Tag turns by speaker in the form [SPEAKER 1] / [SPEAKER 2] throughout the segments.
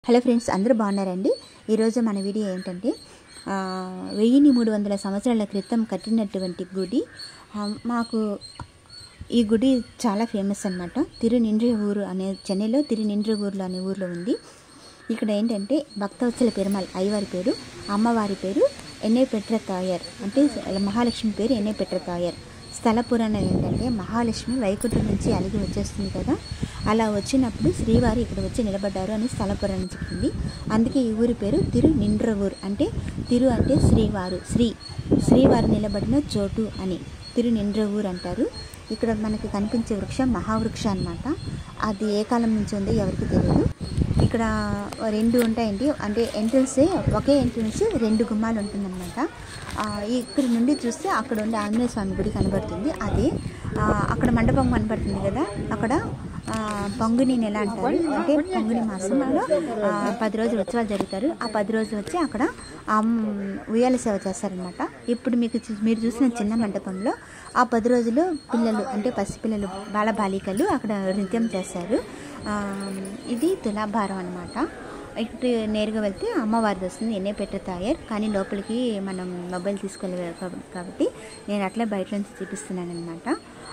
[SPEAKER 1] hello friends అందరూ బాగున్నారండి ఈరోజు మన వీడియో ఏంటంటే ఆ, వెయ్యిన్ని మూడు వందల సంవత్సరాల క్రితం కట్టినటువంటి గుడి ఆ, మాకు ఈ గుడి చాలా ఫేమస్ అనమాట తిరునిండ్రి ఊరు అనే చెన్నైలో తిరునిండ్రి ఊర్లో అనే ఊర్లో ఉంది ఇక్కడ ఏంటంటే భక్తవత్సల పెరుమాళ్ అయ్యవారి పేరు అమ్మవారి పేరు ఎన్నే పెట్ర తాయర్ అంటే మహాలక్ష్మి పేరు ఎన్నే పెట్ర తాయర్ స్థల పురాణం ఏంటంటే మహాలక్ష్మి వైకుంఠం నుంచి అలిగి వచ్చేస్తుంది కదా అలా వచ్చినప్పుడు శ్రీవారు ఇక్కడ వచ్చి నిలబడ్డారు అని స్థల పురాణం చెప్తుంది అందుకే ఈ ఊరి పేరు తిరు నిండ్రవూర్ అంటే తిరు అంటే శ్రీవారు శ్రీ శ్రీవారు నిలబడిన చోటు అని తిరు నిండ్రవూర్ అంటారు ఇక్కడ మనకి కనిపించే వృక్షం మహావృక్ష అన్నమాట అది ఏ కాలం నుంచి ఉందో ఎవరికి తెలియదు ఇక్కడ రెండు ఉంటాయండి అంటే ఎంట్రన్స్ ఒకే ఎంట్రన్స్ రెండు గుమ్మాలు ఉంటుందన్నమాట ఆ, ఇక్కడ నుండి చూస్తే అక్కడ ఉండే ఆంజనేయ స్వామి గుడి కనబడుతుంది అదే ఆ, అక్కడ మండపం కనబడుతుంది కదా అక్కడ ఆ, పొంగుని నెల అంటారు అంటే పొంగుని మాసంలో ఆ, పది రోజులు ఉత్సవాలు జరుగుతారు ఆ పది రోజులు వచ్చి అక్కడ అమ్- ఉయ్యాల సేవ చేస్తారనమాట ఇప్పుడు మీకు చూ- మీరు చూసిన చిన్న మండపంలో ఆ పది రోజులు పిల్లలు అంటే పసిపిల్లలు బాలబాలికలు అక్కడ నృత్యం చేస్తారు ఆ, ఇది తులాభారం అనమాట ఇటు నేరుగా వెళ్తే అమ్మవారిది వస్తుంది ఎన్నే పెట్టే తాయర్ కానీ లోపలికి మనం మొబైల్ తీసుకెళ్ళలేదు కాబ- కాబట్టి నేను అట్లే బయట నుంచి చూపిస్తున్నాను అనమాట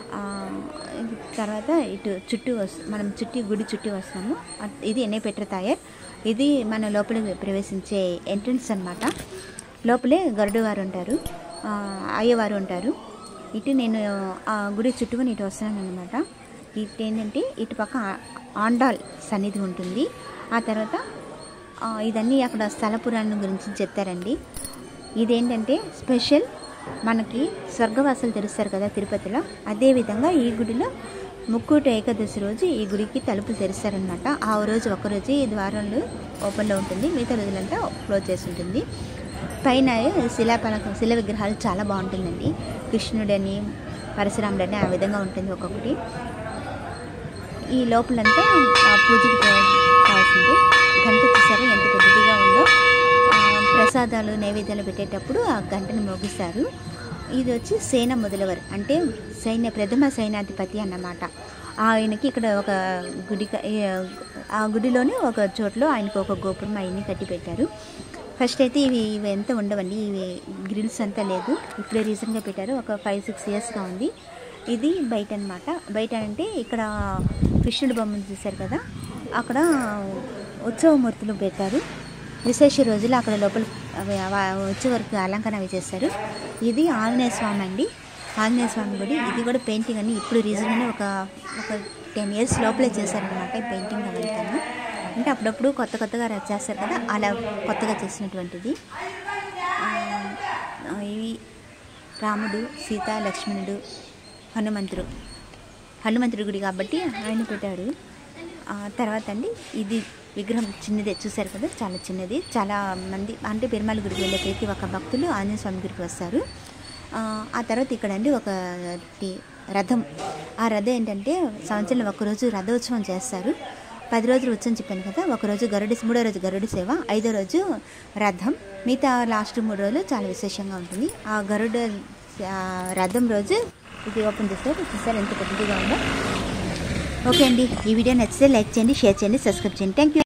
[SPEAKER 1] తర్వాత ఇటు చుట్టూ వస్ మనం చుట్టూ గుడి చుట్టూ వస్తాము అట్- ఇది ఎన్నే పెట్టే తాయర్ ఇది మన లోపలికి ప్రవేశించే ఎంట్రన్స్ అనమాట లోపలే గరుడు గారు ఉంటారు ఆ, అయ్యవారు ఉంటారు ఇటు నేను ఆ గుడి చుట్టుకొని ఇటు వస్తున్నాను అనమాట ఇటు ఏంటంటే ఇటు పక్క ఆ- ఆండాల్ సన్నిధి ఉంటుంది ఆ తర్వాత ఆ, ఇదన్నీ అక్కడ స్థల పురాణం గురించి చెప్తారండి ఇదేంటంటే స్పెషల్ మనకి స్వర్గవాసులు తెరుస్తారు కదా తిరుపతిలో అదేవిధంగా ఈ గుడిలో ముక్కోటి ఏకాదశి రోజు ఈ గుడికి తలుపులు తెరుస్తారనమాట ఆ రోజు ఒక్కరోజు ఈ ద్వారాలు ఓపెన్లో ఉంటుంది మిగతా రోజులంతా క్లోజ్ చేసి ఉంటుంది పైన శిలాపలకం శిల విగ్రహాలు చాలా బాగుంటుందండి కృష్ణుడని పరశురాముడని ఆ విధంగా ఉంటుంది ఒక్కొక్కటి ఈ లోపలంతా ఆ పూజకి కా- కావాల్సింది గంట చూసారు ఎంత పెద్దదిగా ఉందో ఆ, ప్రసాదాలు నైవేద్యాలు పెట్టేటప్పుడు ఆ గంటను మోగిస్తారు ఇది వచ్చి సేన మొదలవర్ అంటే సైన్య ప్రథమ సైనాధిపతి అన్నమాట ఆయనకి ఇక్కడ ఒక గుడి క- ఏ- ఆ గుడిలోనే ఒక చోట్లో ఆయనకు ఒక గోపురం ఆయన్ని కట్టి పెట్టారు ఫస్ట్ అయితే ఇవి ఇవి ఎంత ఉండవండి ఇవి గ్రిల్స్ అంతా లేదు ఇప్పుడే రీసెంట్గా పెట్టారు ఒక ఫైవ్ సిక్స్ ఇయర్స్గా ఉంది ఇది బయట అన్నమాట బయట అంటే ఇక్కడ కృష్ణుడి బొమ్మను చూశారు కదా అక్కడ ఉత్సవమూర్తులు పెట్టారు విశేష రోజులు అక్కడ లోపల అవి అవ- వచ్చే వరకు అలంకరణ అవి చేస్తారు ఇది ఆంజనేయ స్వామి అండి ఆంజనేయ స్వామి గుడి ఇది కూడా పెయింటింగ్ అని ఇప్పుడు రీజన్గానే ఒక ఒక టెన్ ఇయర్స్ లోపలే చేశారనమాట ఈ పెయింటింగ్ అవంతాను అంటే అప్పుడప్పుడు కొత్త కొత్తగా ర- చేస్తారు కదా అలా కొత్తగా చేసినటువంటిది ఆ, ఇవి రాముడు సీత లక్ష్మణుడు హనుమంతుడు హనుమంతుడి గుడి కాబట్టి ఆయన పెట్టాడు ఆ, తర్వాత అండి ఇది విగ్రహం చిన్నదే చూశారు కదా చాలా చిన్నది చాలా మంది అంటే పెరుమాళ గుడికి వెళ్ళే ప్రతి ఒక్క భక్తులు ఆంజనేయ స్వామి గుడికి వస్తారు ఆ, ఆ తర్వాత ఇక్కడ అండి ఒక టి- రథం ఆ రథం ఏంటంటే సంవత్సరంలో ఒకరోజు రథోత్సవం చేస్తారు పది రోజులు ఉత్సవం చెప్పాను కదా ఒకరోజు గరుడి మూడో రోజు గరుడి సేవ ఐదో రోజు రథం మిగతా లాస్ట్ మూడు రోజులు చాలా విశేషంగా ఉంటుంది ఆ గరుడ ఆ రథం రోజు ఇది ఓపెన్ చేస్తారు చూస్తారు ఎంత పెద్దదిగా ఉందో ఓకే అండి ఈ వీడియో నచ్చితే లైక్ చేయండి షేర్ చేయండి సబ్స్క్రైబ్ చేయండి థ్యాంక్ యూ